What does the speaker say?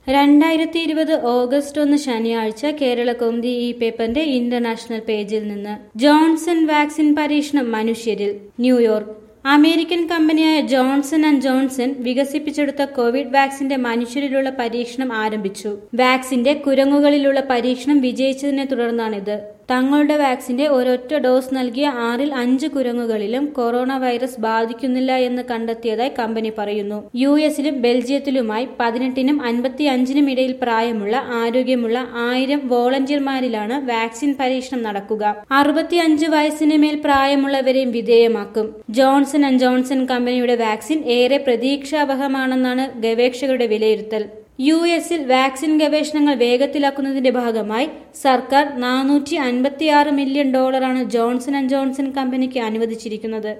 രണ്ടായിരത്തി ഇരുപത് ഓഗസ്റ്റ് ഒന്ന് ശനിയാഴ്ച കേരള കൗമുദി ഈ പേപ്പറിന്റെ ഇന്റർനാഷണൽ പേജിൽ നിന്ന് ജോൺസൺ വാക്സിൻ പരീക്ഷണം മനുഷ്യരിൽ ന്യൂയോർക്ക് അമേരിക്കൻ കമ്പനിയായ ജോൺസൺ ആൻഡ് ജോൺസൺ വികസിപ്പിച്ചെടുത്ത കോവിഡ് വാക്സിന്റെ മനുഷ്യരിലുള്ള പരീക്ഷണം ആരംഭിച്ചു വാക്സിന്റെ കുരങ്ങുകളിലുള്ള പരീക്ഷണം വിജയിച്ചതിനെ തുടർന്നാണിത് തങ്ങളുടെ വാക്സിന്റെ ഒരൊറ്റ ഡോസ് നൽകിയ ആറിൽ അഞ്ച് കുരങ്ങുകളിലും കൊറോണ വൈറസ് ബാധിക്കുന്നില്ല എന്ന് കണ്ടെത്തിയതായി കമ്പനി പറയുന്നു യു എസിലും ബെൽജിയത്തിലുമായി പതിനെട്ടിനും അൻപത്തി അഞ്ചിനും ഇടയിൽ പ്രായമുള്ള ആരോഗ്യമുള്ള ആയിരം വോളണ്ടിയർമാരിലാണ് വാക്സിൻ പരീക്ഷണം നടക്കുക അറുപത്തിയഞ്ച് വയസ്സിന് മേൽ പ്രായമുള്ളവരെയും വിധേയമാക്കും ജോൺസൺ ആൻഡ് ജോൺസൺ കമ്പനിയുടെ വാക്സിൻ ഏറെ പ്രതീക്ഷാവഹമാണെന്നാണ് ഗവേഷകരുടെ വിലയിരുത്തൽ യു എസിൽ വാക്സിൻ ഗവേഷണങ്ങൾ വേഗത്തിലാക്കുന്നതിന്റെ ഭാഗമായി സർക്കാർ നാനൂറ്റി അൻപത്തിയാറ് മില്യൺ ഡോളറാണ് ജോൺസൺ ആൻഡ് ജോൺസൺ കമ്പനിക്ക് അനുവദിച്ചിരിക്കുന്നത്